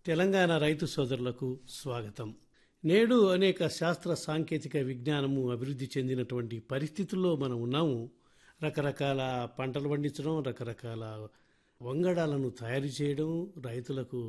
తెలంగాణ రైతు సోదరులకు స్వాగతం నేడు అనేక శాస్త్ర సాంకేతిక విజ్ఞానము అభివృద్ధి చెందినటువంటి పరిస్థితుల్లో మనం ఉన్నాము రకరకాల పంటలు పండించడం రకరకాల వంగడాలను తయారు చేయడం రైతులకు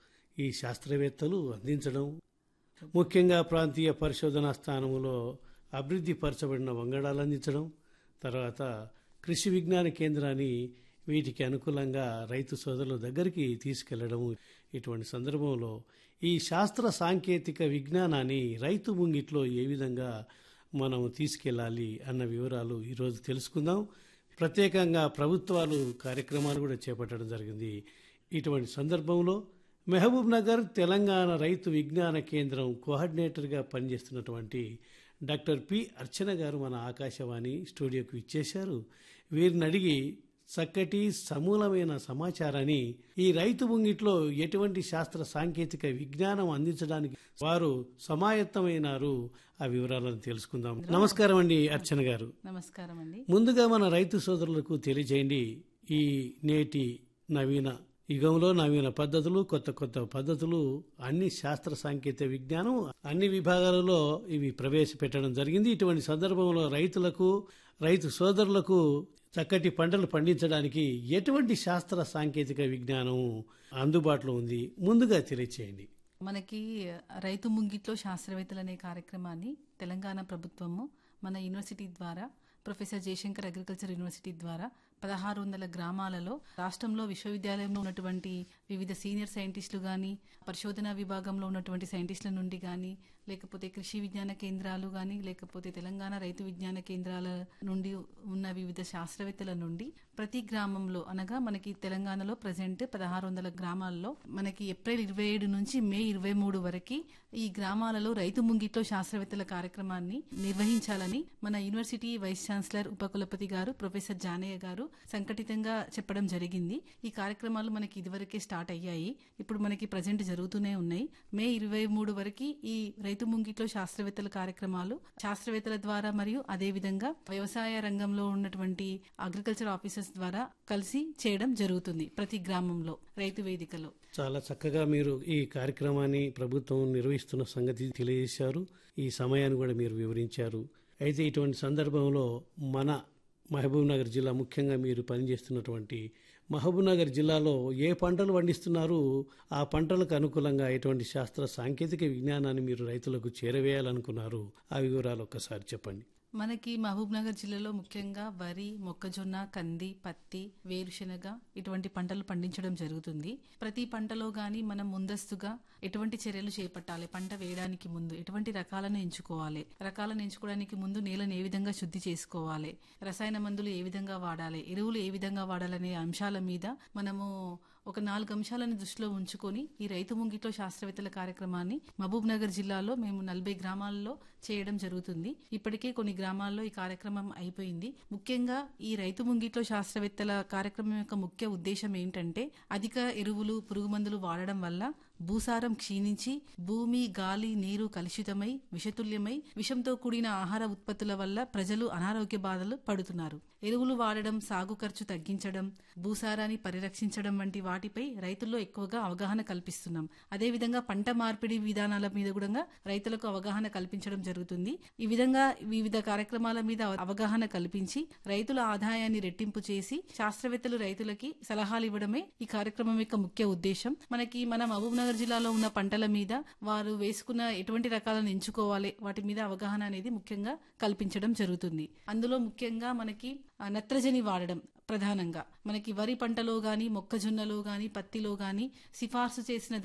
ఈ శాస్త్రవేత్తలు అందించడం ముఖ్యంగా ప్రాంతీయ పరిశోధనా స్థానంలో అభివృద్ధి పరచబడిన వంగడాలు అందించడం తర్వాత కృషి విజ్ఞాన కేంద్రాన్ని వీటికి అనుకూలంగా రైతు సోదరుల దగ్గరికి తీసుకెళ్లడం ఇటువంటి సందర్భంలో ఈ శాస్త్ర సాంకేతిక విజ్ఞానాన్ని రైతు ముంగిట్లో ఏ విధంగా మనం తీసుకెళ్ళాలి అన్న వివరాలు ఈరోజు తెలుసుకుందాం ప్రత్యేకంగా ప్రభుత్వాలు కార్యక్రమాలు కూడా చేపట్టడం జరిగింది ఇటువంటి సందర్భంలో మహబూబ్ నగర్ తెలంగాణ రైతు విజ్ఞాన కేంద్రం కోఆర్డినేటర్గా పనిచేస్తున్నటువంటి డాక్టర్ పి అర్చన గారు మన ఆకాశవాణి స్టూడియోకి ఇచ్చేశారు వీరిని అడిగి చక్కటి సమూలమైన సమాచారాన్ని ఈ రైతు ముంగిట్లో ఎటువంటి శాస్త్ర సాంకేతిక విజ్ఞానం అందించడానికి వారు సమాయత్తమైనారు ఆ వివరాలను తెలుసుకుందాం నమస్కారం అండి అర్చన గారు నమస్కారం అండి ముందుగా మన రైతు సోదరులకు తెలియజేయండి ఈ నేటి నవీన యుగంలో నవీన పద్ధతులు కొత్త కొత్త పద్ధతులు అన్ని శాస్త్ర సాంకేతిక విజ్ఞానం అన్ని విభాగాలలో ఇవి ప్రవేశపెట్టడం జరిగింది ఇటువంటి సందర్భంలో రైతులకు రైతు సోదరులకు చక్కటి పంటలు పండించడానికి ఎటువంటి శాస్త్ర సాంకేతిక విజ్ఞానం అందుబాటులో ఉంది ముందుగా తెలియచేయండి మనకి రైతు ముంగిట్లో శాస్త్రవేత్తలు అనే కార్యక్రమాన్ని తెలంగాణ ప్రభుత్వము మన యూనివర్సిటీ ద్వారా ప్రొఫెసర్ జయశంకర్ అగ్రికల్చర్ యూనివర్సిటీ ద్వారా పదహారు వందల గ్రామాలలో రాష్ట్రంలో విశ్వవిద్యాలయంలో ఉన్నటువంటి వివిధ సీనియర్ సైంటిస్టులు కానీ పరిశోధనా విభాగంలో ఉన్నటువంటి సైంటిస్టుల నుండి కానీ లేకపోతే కృషి విజ్ఞాన కేంద్రాలు కానీ లేకపోతే తెలంగాణ రైతు విజ్ఞాన కేంద్రాల నుండి ఉన్న వివిధ శాస్త్రవేత్తల నుండి ప్రతి గ్రామంలో అనగా మనకి తెలంగాణలో ప్రజెంట్ పదహారు వందల గ్రామాల్లో మనకి ఏప్రిల్ ఇరవై ఏడు నుంచి మే ఇరవై మూడు వరకు ఈ గ్రామాలలో రైతు ముంగిట్లో శాస్త్రవేత్తల కార్యక్రమాన్ని నిర్వహించాలని మన యూనివర్సిటీ వైస్ ఛాన్సలర్ ఉపకులపతి గారు ప్రొఫెసర్ జానయ్య గారు సంఘటితంగా చెప్పడం జరిగింది ఈ కార్యక్రమాలు మనకి ఇదివరకే స్టార్ట్ అయ్యాయి ఇప్పుడు మనకి ప్రజెంట్ జరుగుతూనే ఉన్నాయి మే ఇరవై మూడు వరకు ఈ రైతు ముంగిట్లో శాస్త్రవేత్తల కార్యక్రమాలు శాస్త్రవేత్తల ద్వారా మరియు అదే విధంగా వ్యవసాయ రంగంలో ఉన్నటువంటి అగ్రికల్చర్ ఆఫీసర్స్ ద్వారా కలిసి చేయడం జరుగుతుంది ప్రతి గ్రామంలో రైతు వేదికలో చాలా చక్కగా మీరు ఈ కార్యక్రమాన్ని ప్రభుత్వం నిర్వహిస్తున్న సంగతి తెలియజేశారు ఈ సమయాన్ని కూడా మీరు వివరించారు అయితే ఇటువంటి సందర్భంలో మన మహబూబ్ నగర్ జిల్లా ముఖ్యంగా మీరు పనిచేస్తున్నటువంటి మహబూబ్ నగర్ జిల్లాలో ఏ పంటలు పండిస్తున్నారు ఆ పంటలకు అనుకూలంగా ఎటువంటి శాస్త్ర సాంకేతిక విజ్ఞానాన్ని మీరు రైతులకు చేరవేయాలనుకున్నారు ఆ వివరాలు ఒక్కసారి చెప్పండి మనకి మహబూబ్ నగర్ జిల్లాలో ముఖ్యంగా వరి మొక్కజొన్న కంది పత్తి వేరుశెనగ ఇటువంటి పంటలు పండించడం జరుగుతుంది ప్రతి పంటలో గాని మనం ముందస్తుగా ఎటువంటి చర్యలు చేపట్టాలి పంట వేయడానికి ముందు ఎటువంటి రకాలను ఎంచుకోవాలి రకాలను ఎంచుకోవడానికి ముందు నేలను ఏ విధంగా శుద్ధి చేసుకోవాలి రసాయన మందులు ఏ విధంగా వాడాలి ఎరువులు ఏ విధంగా వాడాలనే అంశాల మీద మనము ఒక నాలుగు అంశాలను దృష్టిలో ఉంచుకొని ఈ రైతు ముంగిట్లో శాస్త్రవేత్తల కార్యక్రమాన్ని మహబూబ్ నగర్ జిల్లాలో మేము నలభై గ్రామాల్లో చేయడం జరుగుతుంది ఇప్పటికే కొన్ని గ్రామాల్లో ఈ కార్యక్రమం అయిపోయింది ముఖ్యంగా ఈ రైతు ముంగిట్లో శాస్త్రవేత్తల కార్యక్రమం యొక్క ముఖ్య ఉద్దేశం ఏంటంటే అధిక ఎరువులు పురుగు మందులు వాడడం వల్ల భూసారం క్షీణించి భూమి గాలి నీరు కలుషితమై విషతుల్యమై విషంతో కూడిన ఆహార ఉత్పత్తుల వల్ల ప్రజలు అనారోగ్య బాధలు పడుతున్నారు ఎరువులు వాడడం సాగు ఖర్చు తగ్గించడం భూసారాన్ని పరిరక్షించడం వంటి వాటిపై రైతుల్లో ఎక్కువగా అవగాహన కల్పిస్తున్నాం అదేవిధంగా పంట మార్పిడి విధానాల మీద కూడా రైతులకు అవగాహన కల్పించడం జరుగుతుంది ఈ విధంగా వివిధ కార్యక్రమాల మీద అవగాహన కల్పించి రైతుల ఆదాయాన్ని రెట్టింపు చేసి శాస్త్రవేత్తలు రైతులకి సలహాలు ఇవ్వడమే ఈ కార్యక్రమం యొక్క ముఖ్య ఉద్దేశం మనకి మన మహబూబ్ నగర్ జిల్లాలో ఉన్న పంటల మీద వారు వేసుకున్న ఎటువంటి రకాలను ఎంచుకోవాలి వాటి మీద అవగాహన అనేది ముఖ్యంగా కల్పించడం జరుగుతుంది అందులో ముఖ్యంగా మనకి నత్రజని వాడడం ప్రధానంగా మనకి వరి పంటలో గాని మొక్కజొన్నలో గాని పత్తిలో గాని సిఫార్సు చేసిన